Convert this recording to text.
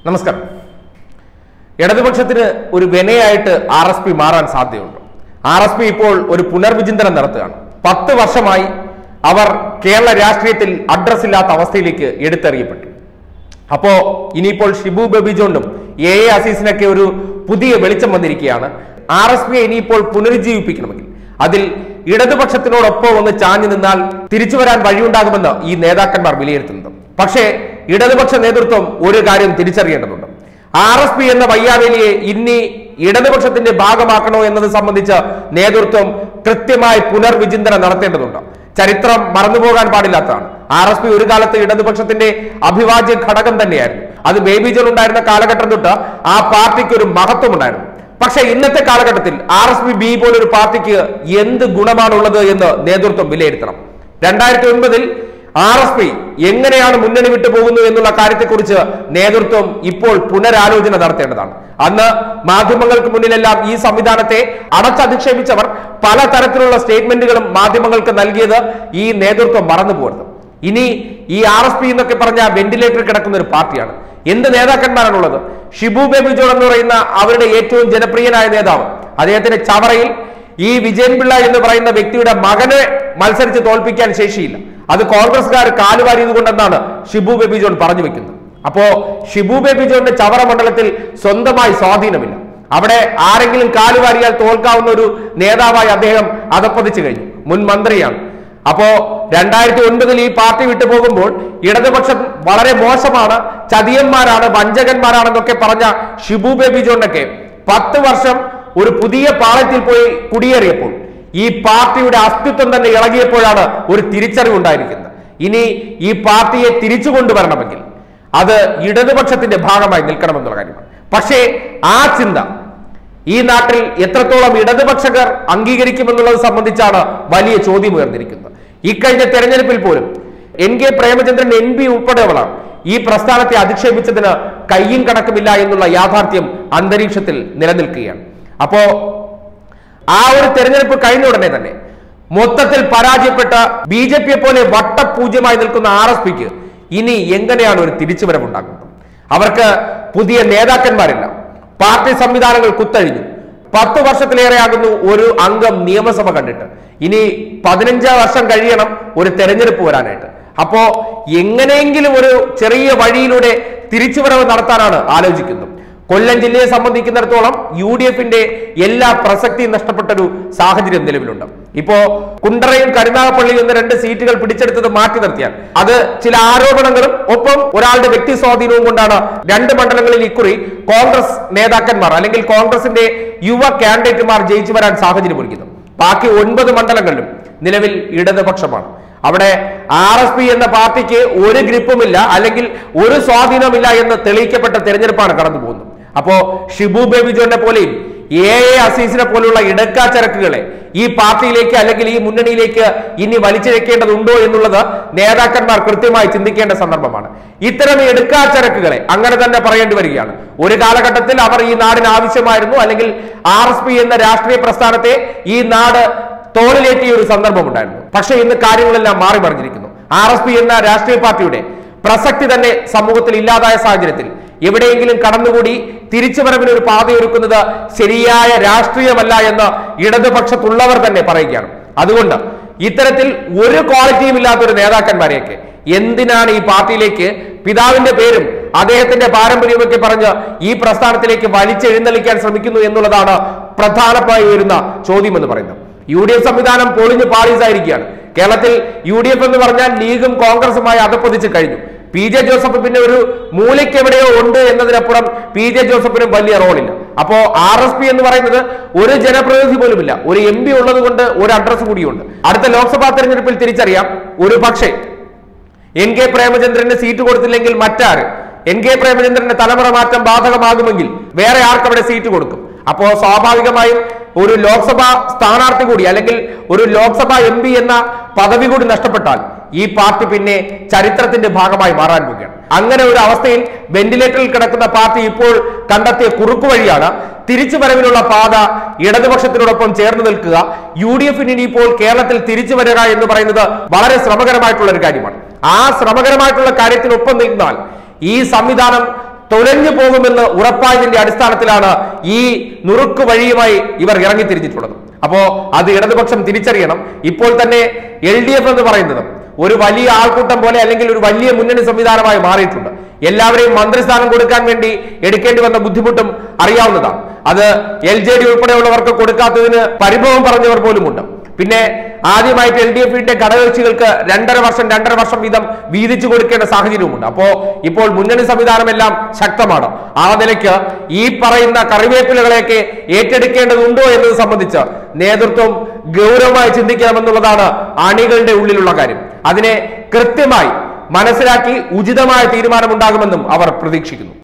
നമസ്കാരം ഇടതുപക്ഷത്തിന് ഒരു വിനയായിട്ട് ആർ എസ് പി മാറാൻ സാധ്യതയുണ്ട് ആർ എസ് പി ഇപ്പോൾ ഒരു പുനർവിചിന്തനം നടത്തുകയാണ് പത്ത് വർഷമായി അവർ കേരള രാഷ്ട്രീയത്തിൽ അഡ്രസ് ഇല്ലാത്ത അവസ്ഥയിലേക്ക് എടുത്തെറിയപ്പെട്ടു അപ്പോ ഇനിയിപ്പോൾ ഷിബു ബേബി ജോണ്ടും എ എ അസീസിനൊക്കെ ഒരു പുതിയ വെളിച്ചം വന്നിരിക്കുകയാണ് ആർ എസ് പിയെ ഇനിയിപ്പോൾ പുനരുജ്ജീവിപ്പിക്കണമെങ്കിൽ അതിൽ ഇടതുപക്ഷത്തിനോടൊപ്പം ഒന്ന് ചാഞ്ഞു നിന്നാൽ തിരിച്ചു വരാൻ വഴിയുണ്ടാകുമെന്ന് ഈ നേതാക്കന്മാർ വിലയിരുത്തുന്നത് പക്ഷേ ഇടതുപക്ഷ നേതൃത്വം ഒരു കാര്യം തിരിച്ചറിയേണ്ടതുണ്ട് ആർ എസ് പി എന്ന വയ്യാവേലിയെ ഇനി ഇടതുപക്ഷത്തിന്റെ ഭാഗമാക്കണോ എന്നത് സംബന്ധിച്ച് നേതൃത്വം കൃത്യമായി പുനർവിചിന്തനം നടത്തേണ്ടതുണ്ട് ചരിത്രം മറന്നുപോകാൻ പാടില്ലാത്തതാണ് ആർ എസ് പി ഒരു കാലത്ത് ഇടതുപക്ഷത്തിന്റെ അഭിവാജ്യ ഘടകം തന്നെയായിരുന്നു അത് ബേബി ജോൺ ഉണ്ടായിരുന്ന കാലഘട്ടം തൊട്ട് ആ പാർട്ടിക്ക് ഒരു മഹത്വം ഉണ്ടായിരുന്നു പക്ഷെ ഇന്നത്തെ കാലഘട്ടത്തിൽ ആർ എസ് പി ബി പോലൊരു പാർട്ടിക്ക് എന്ത് ഗുണമാണുള്ളത് എന്ന് നേതൃത്വം വിലയിരുത്തണം രണ്ടായിരത്തി ഒൻപതിൽ ആർ എസ് പി എങ്ങനെയാണ് മുന്നണി വിട്ടു പോകുന്നു എന്നുള്ള കാര്യത്തെക്കുറിച്ച് നേതൃത്വം ഇപ്പോൾ പുനരാലോചന നടത്തേണ്ടതാണ് അന്ന് മാധ്യമങ്ങൾക്ക് മുന്നിലെല്ലാം ഈ സംവിധാനത്തെ അടച്ചധിക്ഷേപിച്ചവർ പല തരത്തിലുള്ള സ്റ്റേറ്റ്മെന്റുകളും മാധ്യമങ്ങൾക്ക് നൽകിയത് ഈ നേതൃത്വം മറന്നു പോകരുത് ഇനി ഈ ആർ എസ് പി എന്നൊക്കെ പറഞ്ഞ വെന്റിലേറ്ററിൽ കിടക്കുന്ന ഒരു പാർട്ടിയാണ് എന്ത് നേതാക്കന്മാരാണുള്ളത് ഷിബു ബേബി ജോൺ എന്ന് പറയുന്ന അവരുടെ ഏറ്റവും ജനപ്രിയനായ നേതാവ് അദ്ദേഹത്തിന്റെ ചവറയിൽ ഈ വിജയൻ പിള്ള എന്ന് പറയുന്ന വ്യക്തിയുടെ മകനെ മത്സരിച്ച് തോൽപ്പിക്കാൻ ശേഷിയില്ല അത് കോൺഗ്രസ്സുകാർ കാലുവാരിയത് കൊണ്ടെന്നാണ് ഷിബു ബേബി ജോൺ പറഞ്ഞു വെക്കുന്നത് അപ്പോ ഷിബു ബേബി ജോണിന്റെ ചവറ മണ്ഡലത്തിൽ സ്വന്തമായി സ്വാധീനമില്ല അവിടെ ആരെങ്കിലും കാലുവാരിയാൽ തോൽക്കാവുന്ന ഒരു നേതാവായി അദ്ദേഹം അധപ്പതിച്ചു കഴിഞ്ഞു മുൻ മന്ത്രിയാണ് അപ്പോ രണ്ടായിരത്തി ഒൻപതിൽ ഈ പാർട്ടി വിട്ടു പോകുമ്പോൾ ഇടതുപക്ഷം വളരെ മോശമാണ് ചതിയന്മാരാണ് വഞ്ചകന്മാരാണെന്നൊക്കെ പറഞ്ഞ ഷിബു ബേബി ജോണിനൊക്കെ പത്ത് വർഷം ഒരു പുതിയ പാളയത്തിൽ പോയി കുടിയേറിയപ്പോൾ ഈ പാർട്ടിയുടെ അസ്തിത്വം തന്നെ ഇളകിയപ്പോഴാണ് ഒരു തിരിച്ചറിവ് ഉണ്ടായിരിക്കുന്നത് ഇനി ഈ പാർട്ടിയെ തിരിച്ചു കൊണ്ടുവരണമെങ്കിൽ അത് ഇടതുപക്ഷത്തിന്റെ ഭാഗമായി നിൽക്കണമെന്നുള്ള കാര്യമാണ് പക്ഷേ ആ ചിന്ത ഈ നാട്ടിൽ എത്രത്തോളം ഇടതുപക്ഷകർ അംഗീകരിക്കുമെന്നുള്ളത് സംബന്ധിച്ചാണ് വലിയ ചോദ്യം ഉയർന്നിരിക്കുന്നത് ഇക്കഴിഞ്ഞ തെരഞ്ഞെടുപ്പിൽ പോലും N K Premachandran M P ഉൾപ്പെടെയുള്ളവർ ഈ പ്രസ്ഥാനത്തെ അധിക്ഷേപിച്ചതിന് കയ്യും കണക്കുമില്ല എന്നുള്ള യാഥാർത്ഥ്യം അന്തരീക്ഷത്തിൽ നിലനിൽക്കുകയാണ് അപ്പോ ആ ഒരു തെരഞ്ഞെടുപ്പ് കഴിഞ്ഞ ഉടനെ തന്നെ മൊത്തത്തിൽ പരാജയപ്പെട്ട ബി ജെ പിയെ പോലെ വട്ടപൂജ്യമായി നിൽക്കുന്ന ആർ എസ് പിക്ക് ഇനി എങ്ങനെയാണ് ഒരു തിരിച്ചുവരവുണ്ടാക്കുന്നത് അവർക്ക് പുതിയ നേതാക്കന്മാരില്ല പാർട്ടി സംവിധാനങ്ങൾ കുത്തഴിഞ്ഞു പത്ത് വർഷത്തിലേറെ ആകുന്നു ഒരു അംഗം നിയമസഭ കണ്ടിട്ട് ഇനി പതിനഞ്ച് വർഷം കഴിയണം ഒരു തെരഞ്ഞെടുപ്പ് വരാനായിട്ട് അപ്പോ എങ്ങനെയെങ്കിലും ഒരു ചെറിയ വഴിയിലൂടെ തിരിച്ചുവരവ് നടത്താനാണ് ആലോചിക്കുന്നത് കൊല്ലം ജില്ലയെ സംബന്ധിക്കുന്നിടത്തോളം യു ഡി എഫിന്റെ എല്ലാ പ്രസക്തിയും നഷ്ടപ്പെട്ട ഒരു സാഹചര്യം നിലവിലുണ്ട് ഇപ്പോ കുണ്ടറയും കരുനാഗപ്പള്ളിയും എന്ന രണ്ട് സീറ്റുകൾ പിടിച്ചെടുത്തത് മാറ്റി നിർത്തിയാൽ അത് ചില ആരോപണങ്ങളും ഒപ്പം ഒരാളുടെ വ്യക്തി സ്വാധീനവും കൊണ്ടാണ് രണ്ട് മണ്ഡലങ്ങളിൽ ഇക്കുറി കോൺഗ്രസ് നേതാക്കന്മാർ അല്ലെങ്കിൽ കോൺഗ്രസിന്റെ യുവ കാൻഡിഡേറ്റുമാർ ജയിച്ചു വരാൻ സാഹചര്യം ഒരുക്കുന്നത് ബാക്കി ഒൻപത് മണ്ഡലങ്ങളിലും നിലവിൽ ഇടതുപക്ഷമാണ് അവിടെ ആർ എസ് പി എന്ന പാർട്ടിക്ക് ഒരു ഗ്രിപ്പുമില്ല അല്ലെങ്കിൽ ഒരു സ്വാധീനമില്ല എന്ന് തെളിയിക്കപ്പെട്ട തെരഞ്ഞെടുപ്പാണ് കടന്നു പോകുന്നത് അപ്പോ ഷിബു ബേബി ജോണിനെ പോലെയും എ എ അസീസിനെ പോലുള്ള ഇടക്കാച്ചരക്കുകളെ ഈ പാർട്ടിയിലേക്ക് അല്ലെങ്കിൽ ഈ മുന്നണിയിലേക്ക് ഇനി വലിച്ചിഴക്കേണ്ടതുണ്ടോ എന്നുള്ളത് നേതാക്കന്മാർ കൃത്യമായി ചിന്തിക്കേണ്ട സന്ദർഭമാണ് ഇത്തരം എടുക്കാച്ചരക്കുകളെ അങ്ങനെ തന്നെ പറയേണ്ടി വരികയാണ് ഒരു കാലഘട്ടത്തിൽ അവർ ഈ നാടിന് ആവശ്യമായിരുന്നു അല്ലെങ്കിൽ ആർ എസ് പി എന്ന രാഷ്ട്രീയ പ്രസ്ഥാനത്തെ ഈ നാട് തോളിലേറ്റിയ ഒരു സന്ദർഭമുണ്ടായിരുന്നു പക്ഷേ ഇന്ന് കാര്യങ്ങളെല്ലാം മാറി മറിഞ്ഞിരിക്കുന്നു ആർ എസ് പി എന്ന രാഷ്ട്രീയ പാർട്ടിയുടെ പ്രസക്തി തന്നെ സമൂഹത്തിൽ ഇല്ലാതായ സാഹചര്യത്തിൽ എവിടെയെങ്കിലും കടന്നുകൂടി തിരിച്ചുവരവിന് ഒരു പാതയൊരുക്കുന്നത് ശരിയായ രാഷ്ട്രീയമല്ല എന്ന് ഇടതുപക്ഷത്തുള്ളവർ തന്നെ പറയുകയാണ് അതുകൊണ്ട് ഇത്തരത്തിൽ ഒരു ക്വാളിറ്റിയും ഇല്ലാത്ത ഒരു നേതാക്കന്മാരെയൊക്കെ എന്തിനാണ് ഈ പാർട്ടിയിലേക്ക് പിതാവിന്റെ പേരും അദ്ദേഹത്തിന്റെ പാരമ്പര്യമൊക്കെ പറഞ്ഞ് ഈ പ്രസ്ഥാനത്തിലേക്ക് വലിച്ചെഴുന്നള്ളിക്കാൻ ശ്രമിക്കുന്നു എന്നുള്ളതാണ് പ്രധാനമായി വരുന്ന ചോദ്യം എന്ന് പറയുന്നത് യു ഡി എഫ് സംവിധാനം പൊളിഞ്ഞ് പാളീസായിരിക്കുകയാണ് കേരളത്തിൽ യു ഡി എഫ് എന്ന് പറഞ്ഞാൽ ലീഗും കോൺഗ്രസുമായി അതപ്പതിച്ച് കഴിഞ്ഞു പി ജെ ജോസഫ് പിന്നെ ഒരു മൂലയ്ക്ക് എവിടെയോ ഉണ്ട് എന്നതിനപ്പുറം പി ജെ ജോസഫിനും വലിയ റോളില്ല അപ്പോ ആർ എസ് പി എന്ന് പറയുന്നത് ഒരു ജനപ്രതിനിധി പോലുമില്ല ഒരു എം പി ഉള്ളത് കൊണ്ട് ഒരു അഡ്രസ് കൂടിയുണ്ട് അടുത്ത ലോക്സഭാ തെരഞ്ഞെടുപ്പിൽ തിരിച്ചറിയാം ഒരു പക്ഷേ എൻ കെ പ്രേമചന്ദ്രന് സീറ്റ് കൊടുത്തില്ലെങ്കിൽ മറ്റാര് എൻ കെ പ്രേമചന്ദ്രന്റെ തലമുറ മാറ്റം ബാധകമാകുമെങ്കിൽ വേറെ ആർക്ക് അവിടെ സീറ്റ് കൊടുക്കും അപ്പോ സ്വാഭാവികമായും ഒരു ലോക്സഭാ സ്ഥാനാർത്ഥി കൂടി അല്ലെങ്കിൽ ഒരു ലോക്സഭാ എം പി എന്ന പദവി കൂടി നഷ്ടപ്പെട്ടാൽ ഈ പാർട്ടി പിന്നെ ചരിത്രത്തിന്റെ ഭാഗമായി മാറാൻ പോവുകയാണ് അങ്ങനെ ഒരു അവസ്ഥയിൽ വെന്റിലേറ്ററിൽ കിടക്കുന്ന പാർട്ടി ഇപ്പോൾ കണ്ടെത്തിയ കുറുക്കു വഴിയാണ് തിരിച്ചു വരവിനുള്ള പാത ഇടതുപക്ഷത്തിനോടൊപ്പം ചേർന്ന് നിൽക്കുക യു ഡി എഫിന് ഇനിയിപ്പോൾ കേരളത്തിൽ തിരിച്ചു വരിക എന്ന് പറയുന്നത് വളരെ ശ്രമകരമായിട്ടുള്ള ഒരു കാര്യമാണ് ആ ശ്രമകരമായിട്ടുള്ള കാര്യത്തിനൊപ്പം നിന്നാൽ ഈ സംവിധാനം തുലഞ്ഞു പോകുമെന്ന് ഉറപ്പായതിന്റെ അടിസ്ഥാനത്തിലാണ് ഈ നുറുക്ക് വഴിയുമായി ഇവർ ഇറങ്ങിത്തിരിഞ്ഞിട്ടുള്ളത് അപ്പോ അത് ഇടതുപക്ഷം തിരിച്ചറിയണം ഇപ്പോൾ തന്നെ എൽ ഡി എഫ് എന്ന് പറയുന്നത് ഒരു വലിയ ആൾക്കൂട്ടം പോലെ അല്ലെങ്കിൽ ഒരു വലിയ മുന്നണി സംവിധാനമായി മാറിയിട്ടുണ്ട് എല്ലാവരെയും മന്ത്രിസ്ഥാനം കൊടുക്കാൻ വേണ്ടി എടുക്കേണ്ടി വന്ന ബുദ്ധിമുട്ടും അറിയാവുന്നതാണ് അത് എൽ ജെ ഡി ഉൾപ്പെടെയുള്ളവർക്ക് കൊടുക്കാത്തതിന് പരിഭവം പറഞ്ഞവർ പോലുമുണ്ട് പിന്നെ ആദ്യമായിട്ട് എൽ ഡി എഫിന്റെ ഘടകകക്ഷികൾക്ക് രണ്ടര വർഷം രണ്ടര വർഷം വീതം വീതിച്ചു കൊടുക്കേണ്ട സാഹചര്യവുമുണ്ട് അപ്പോ ഇപ്പോൾ മുന്നണി സംവിധാനമെല്ലാം ശക്തമാണ് ആ നിലയ്ക്ക് ഈ പറയുന്ന കറിവേപ്പിലകളെയൊക്കെ ഏറ്റെടുക്കേണ്ടതുണ്ടോ എന്നത് സംബന്ധിച്ച് നേതൃത്വം ഗൗരവമായി ചിന്തിക്കണമെന്നുള്ളതാണ് അണികളുടെ ഉള്ളിലുള്ള കാര്യം അതിനെ കൃത്യമായി മനസ്സിലാക്കി ഉചിതമായ തീരുമാനമുണ്ടാകുമെന്നും അവർ പ്രതീക്ഷിക്കുന്നു